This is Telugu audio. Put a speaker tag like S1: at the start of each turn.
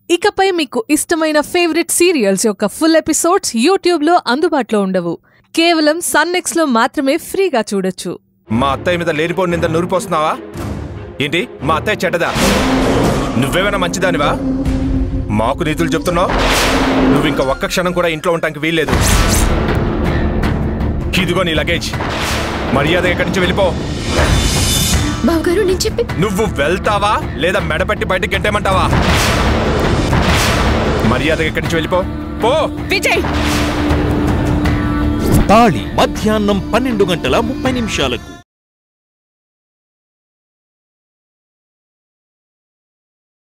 S1: ఇకపై మీకు ఇష్టమైన ఫేవరెట్ సీరియల్స్ యొక్క ఫుల్ ఎపిసోడ్స్ యూట్యూబ్లో అందుబాటులో ఉండవు కేవలం సన్నెక్స్ లో మాత్రమే ఫ్రీగా చూడొచ్చు
S2: మా అత్తయ్య మీద లేనిపోని నింద నూరిపోస్తున్నావా ఏంటి మా అత్తయ్య చెడ్డదా నువ్వేమైనా మంచిదానివా మాకు నీతులు చెప్తున్నావు నువ్వు ఇంకా ఒక్క క్షణం కూడా ఇంట్లో ఉండటానికి వీల్లేదు ఇదిగో నీ లగేజ్ మర్యాద ఎక్కడి నుంచి వెళ్ళిపో
S3: బావగారు నేను చెప్పి
S2: నువ్వు వెళ్తావా లేదా మెడపెట్టి బయటకు గెంటేమంటావా మర్యాద ఎక్కడి నుంచి వెళ్ళిపో పో
S1: విజయ్
S4: తాళి మధ్యాహ్నం పన్నెండు గంటల ముప్పై నిమిషాలకు